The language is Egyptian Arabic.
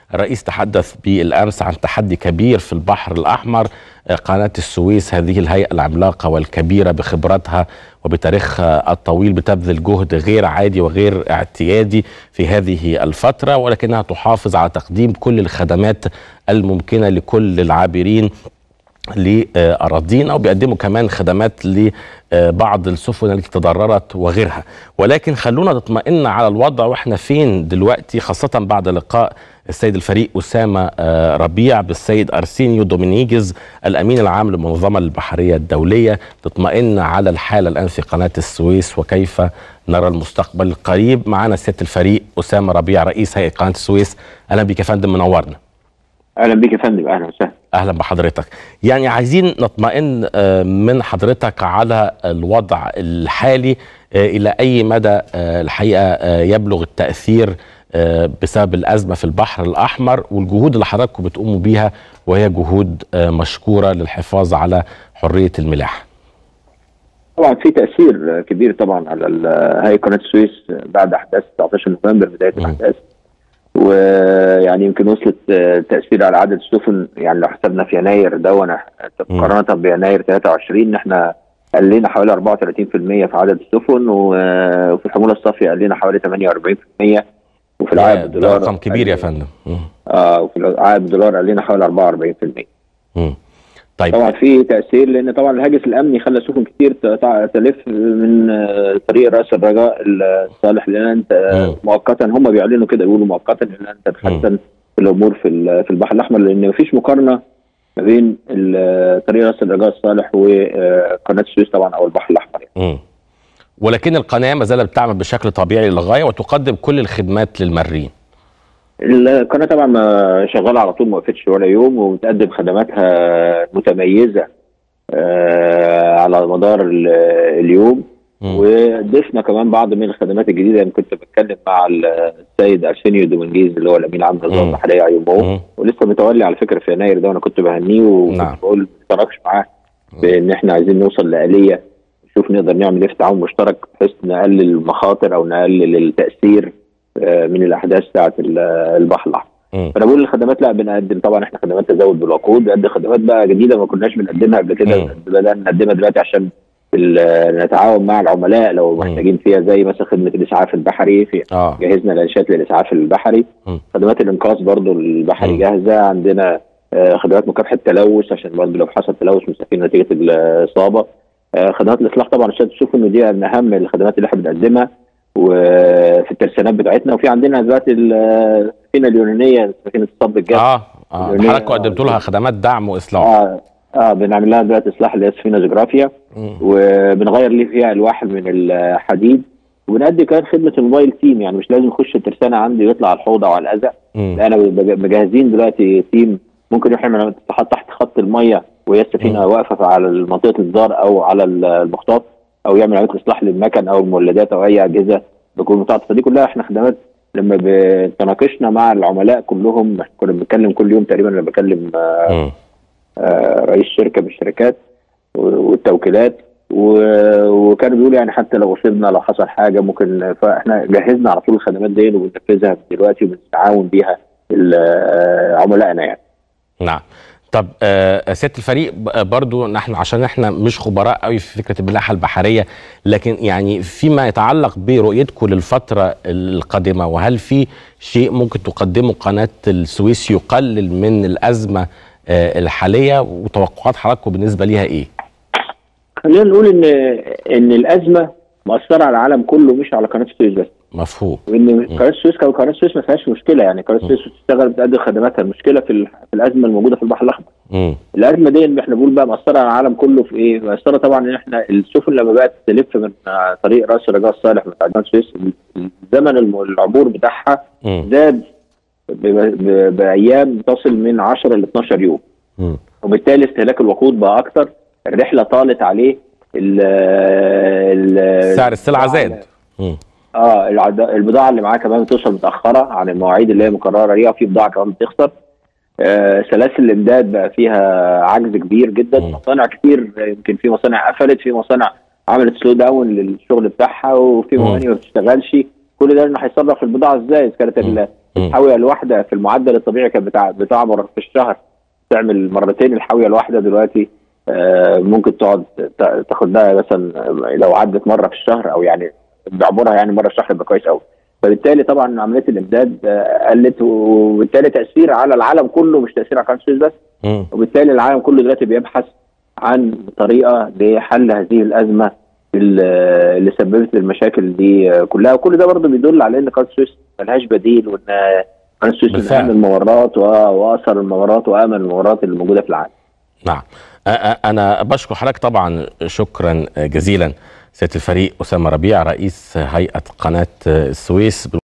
الرئيس تحدث بالامس عن تحدي كبير في البحر الاحمر قناه السويس هذه الهيئه العملاقه والكبيره بخبرتها وبتاريخها الطويل بتبذل جهد غير عادي وغير اعتيادي في هذه الفتره ولكنها تحافظ على تقديم كل الخدمات الممكنه لكل العابرين لأراضينا وبيقدموا كمان خدمات لبعض السفن التي تضررت وغيرها ولكن خلونا نطمئن على الوضع واحنا فين دلوقتي خاصة بعد لقاء السيد الفريق أسامة ربيع بالسيد أرسينيو دومينيجز الأمين العام للمنظمة البحرية الدولية تطمئن على الحالة الآن في قناة السويس وكيف نرى المستقبل القريب معنا سيادة الفريق أسامة ربيع رئيس هيئة قناة السويس أهلا بك يا فندم منورنا اهلا بك يا فندم اهلا وسهلا اهلا بحضرتك يعني عايزين نطمئن من حضرتك على الوضع الحالي الى اي مدى الحقيقه يبلغ التاثير بسبب الازمه في البحر الاحمر والجهود اللي حضراتكم بتقوموا بيها وهي جهود مشكوره للحفاظ على حريه الملاحه طبعا في تاثير كبير طبعا على هيئه قناه السويس بعد احداث 19 نوفمبر بدايه الاحداث ويعني يمكن وصلت تاثير على عدد السفن يعني لو حسبنا في يناير دون مقارنه بيناير 23 احنا قلنا حوالي 34% في عدد السفن وفي الحموله الصافيه قلنا حوالي 48% وفي العائد بالدولار رقم كبير يا فندم اه وفي العائد بالدولار قلنا حوالي 44% امم طيب طبعا في تاثير لان طبعا الهاجس الامني خلى سفن كتير تلف من طريق راس الرجاء الصالح لان انت مؤقتا هم بيعلنوا كده يقولوا مؤقتا ان انت تحسن الامور في في البحر الاحمر لان مفيش مقارنه ما بين طريق راس الرجاء الصالح وقناه السويس طبعا او البحر الاحمر يعني. ولكن القناه ما زالت بتعمل بشكل طبيعي للغايه وتقدم كل الخدمات للمارين القناه طبعا شغاله على طول ما وقفتش ولا يوم وبتقدم خدماتها متميزه على مدار اليوم وضفنا كمان بعض من الخدمات الجديده انا كنت بتكلم مع السيد ارسينيو دومنجيز اللي هو الامين العام للنظام البحريه ايومو ولسه متولي على فكره في يناير ده وانا كنت بهنيه وكنت بقول ما اشتركش معاه بان احنا عايزين نوصل لاليه نشوف نقدر نعمل ايه في تعاون مشترك بحيث نقلل المخاطر او نقلل التاثير من الاحداث بتاعت البحر الاحمر فانا بقول الخدمات لا بنقدم طبعا احنا خدمات تزود بالوقود بنقدم خدمات بقى جديده ما كناش بنقدمها قبل كده بدانا نقدمها دلوقتي عشان نتعاون مع العملاء لو محتاجين فيها زي مثلا خدمه الاسعاف البحري في آه. جهزنا الانشات للاسعاف البحري م. خدمات الانقاذ برضو البحري م. جاهزه عندنا آه خدمات مكافحه التلوث عشان برضو لو حصل تلوث مسافين نتيجه الاصابه آه خدمات الاصلاح طبعا عشان تشوف انه دي من اهم الخدمات اللي احنا بنقدمها وفي الترسانات بتاعتنا وفي عندنا دلوقتي السفينه اليونانيه سفينه الصب الجاف اه اه حضرتك قدمتوا لها خدمات دعم واصلاح اه اه بنعمل لها دلوقتي اصلاح اللي هي سفينه جغرافيا وبنغير ليه فيها الواح من الحديد وبنأدي كمان خدمه الموبايل تيم يعني مش لازم يخش الترسانه عندي ويطلع على الحوض او على الاذى لا انا مجهزين دلوقتي تيم ممكن يحمل تحت خط الميه وهي السفينه واقفه على منطقه الانذار او على المخطاط او يعمل عمليه اصلاح للمكن او المولدات او اي اجهزه بتكون متعطله فدي كلها احنا خدمات لما بنتناقشنا مع العملاء كلهم كنا بنتكلم كل يوم تقريبا انا بكلم آه آه رئيس شركه من الشركات والتوكيلات وكانوا بيقولوا يعني حتى لو وصلنا لو حصل حاجه ممكن فاحنا جهزنا على طول الخدمات دي وبننفذها دلوقتي وبنتعاون بيها عملائنا يعني. نعم. طب آه سياده الفريق برضو نحن عشان احنا مش خبراء قوي في فكره الملاحه البحريه لكن يعني فيما يتعلق برؤيتكم للفتره القادمه وهل في شيء ممكن تقدمه قناه السويس يقلل من الازمه آه الحاليه وتوقعات حضراتكم بالنسبه ليها ايه؟ خلينا نقول ان ان الازمه مأثره على العالم كله مش على قناه السويس بس مفهوم وان قناه السويس قناه السويس ما فيهاش مشكله يعني قناه السويس بتشتغل بتقدم خدماتها المشكله في, في الازمه الموجوده في البحر الاحمر مم. الازمه دي اللي احنا بنقول بقى مأثره على العالم كله في ايه؟ مأثره طبعا ان احنا السفن لما بقت تلف من طريق راس الرجاء الصالح من قناه السويس زمن العبور بتاعها زاد بايام تصل من 10 ل 12 يوم مم. وبالتالي استهلاك الوقود بقى اكتر الرحله طالت عليه ال سعر السلعه زاد اه البضاعه اللي معاه كمان بتوصل متاخره عن المواعيد اللي هي مقرره ليها وفي بضاعه كمان بتخسر آه سلاسل الامداد بقى فيها عجز كبير جدا م. مصانع كتير يمكن في مصانع قفلت في مصانع عملت سلو داون للشغل بتاعها وفي مواني ما بتشتغلش كل ده انه هيصرف البضاعه ازاي اذا كانت مم. الحاويه الواحده في المعدل الطبيعي كانت بتاع بتعبر في الشهر تعمل مرتين الحاويه الواحده دلوقتي آه، ممكن تقعد ت- تاخد لها مثلا لو عدت مره في الشهر او يعني بعبرها يعني مره في الشهر يبقى كويس قوي فبالتالي طبعا عمليه الامداد آه، قلت وبالتالي تاثير على العالم كله مش تاثير على قناه السويس بس مم. وبالتالي العالم كله دلوقتي بيبحث عن طريقه لحل هذه الازمه ال- اللي سببت المشاكل دي كلها وكل ده برضه بيدل على ان قناه السويس ملهاش بديل وان قناه السويس من بالفعل. اهم الممرات و- واثر الممرات وامن الممرات اللي موجوده في العالم نعم أ- أ- انا بشكر حضرتك طبعا شكرا جزيلا سياده الفريق اسامه ربيع رئيس هيئه قناه السويس